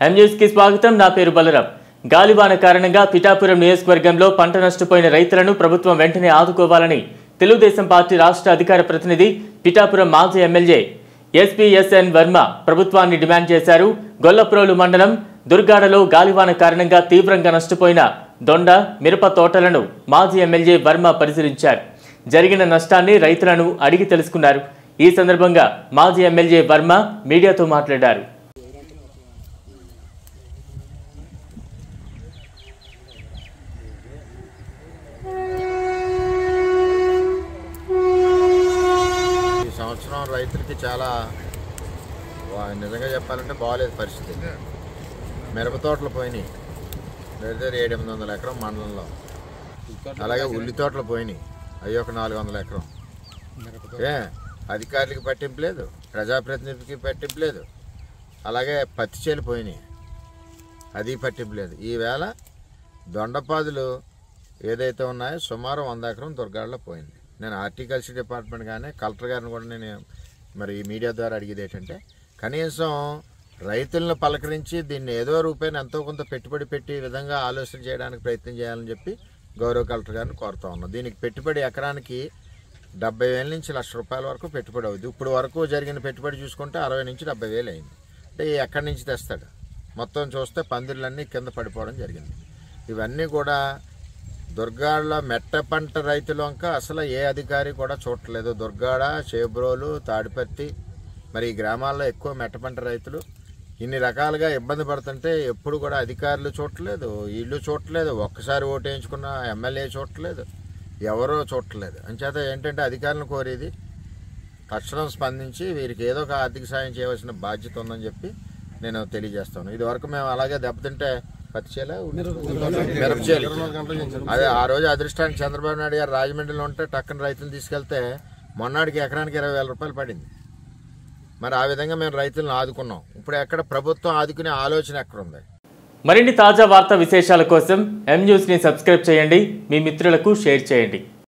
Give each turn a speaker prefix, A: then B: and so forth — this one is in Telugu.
A: ఎం న్యూస్ కి స్వాగతం నా పేరు బలరాం గాలివాన కారణంగా పిఠాపురం నియోజకవర్గంలో పంట నష్టపోయిన రైతులను ప్రభుత్వం వెంటనే ఆదుకోవాలని తెలుగుదేశం పార్టీ రాష్ట్ర అధికార ప్రతినిధి పిఠాపురం మాజీ ఎమ్మెల్యే ఎస్పీఎస్ఎన్ వర్మ ప్రభుత్వాన్ని డిమాండ్ చేశారు గొల్లప్రోలు మండలం దుర్గాడలో గాలివాన కారణంగా తీవ్రంగా నష్టపోయిన దొండ మిరప తోటలను మాజీ ఎమ్మెల్యే వర్మ పరిశీలించారు జరిగిన నష్టాన్ని రైతులను అడిగి తెలుసుకున్నారు ఈ సందర్భంగా మాజీ ఎమ్మెల్యే వర్మ మీడియాతో మాట్లాడారు
B: ఈ సంవత్సరం రైతులకి చాలా వా- నిజంగా చెప్పాలంటే బాగాలేదు పరిస్థితి మిరప తోటలు పోయినాయి దగ్గర ఏడు ఎనిమిది వందల ఎకరం మండలంలో అలాగే ఉల్లి తోటలు పోయినాయి అవి ఒక నాలుగు వందల ఎకరం ఏ అధికారులకి పట్టింపు లేదు ప్రజాప్రతినిధికి పట్టింపు లేదు అలాగే పత్తి చేలు పోయినాయి అది పట్టింపు లేదు ఈవేళ దొండపాదులు ఏదైతే ఉన్నాయో సుమారు వంద ఎకరం దుర్గాడలో పోయింది నేను హార్టికల్చర్ డిపార్ట్మెంట్ కానీ కలెక్టర్ గారిని కూడా నేను మరి ఈ మీడియా ద్వారా అడిగేది ఏంటంటే కనీసం రైతులను పలకరించి దీన్ని ఏదో రూపాయలు ఎంతో కొంత పెట్టుబడి పెట్టి ఈ విధంగా ఆలోచన చేయడానికి ప్రయత్నం చేయాలని చెప్పి గౌరవ కలెక్టర్ గారిని కోరుతా ఉన్నాం దీనికి పెట్టుబడి ఎకరానికి డెబ్బై వేల నుంచి లక్ష రూపాయల వరకు పెట్టుబడి అవుతుంది ఇప్పుడు వరకు జరిగిన పెట్టుబడి చూసుకుంటే అరవై నుంచి డెబ్బై వేలు అయింది అంటే ఎక్కడి నుంచి తెస్తాడు మొత్తం చూస్తే పందిర్లన్నీ కింద పడిపోవడం జరిగింది ఇవన్నీ కూడా దుర్గాడలో మెట్ట పంట రైతుల వంక అసలు ఏ అధికారి కూడా చూడట్లేదు దుర్గాడ చేబ్రోలు తాడిపత్తి మరి ఈ గ్రామాల్లో ఎక్కువ మెట్ట పంట రైతులు ఇన్ని రకాలుగా ఇబ్బంది పడుతుంటే ఎప్పుడు కూడా అధికారులు చూడట్లేదు వీళ్ళు చూడట్లేదు ఒక్కసారి ఓటు వేయించుకున్న ఎమ్మెల్యే చూడట్లేదు ఎవరో చూడట్లేదు అంచేత ఏంటంటే అధికారులను కోరేది తక్షణం స్పందించి వీరికి ఏదో ఒక ఆర్థిక సాయం చేయవలసిన బాధ్యత ఉందని చెప్పి నేను తెలియజేస్తాను ఇది వరకు మేము అలాగే దెబ్బతింటే పత్తి చేల మిరప చేలు అదే ఆ రోజు అదృష్టానికి చంద్రబాబు నాయుడు గారు రాజమండ్రిలో ఉంటే టక్కన రైతులు తీసుకెళ్తే మొన్నటికి ఎకరానికి ఇరవై వేల రూపాయలు పడింది మరి ఆ విధంగా మేము రైతులను ఆదుకున్నాం ఇప్పుడు ఎక్కడ ప్రభుత్వం ఆదుకునే ఆలోచన ఎక్కడ ఉంది
A: మరిన్ని తాజా వార్తా విశేషాల కోసం ఎం న్యూస్ని సబ్స్క్రైబ్ చేయండి మీ మిత్రులకు షేర్ చేయండి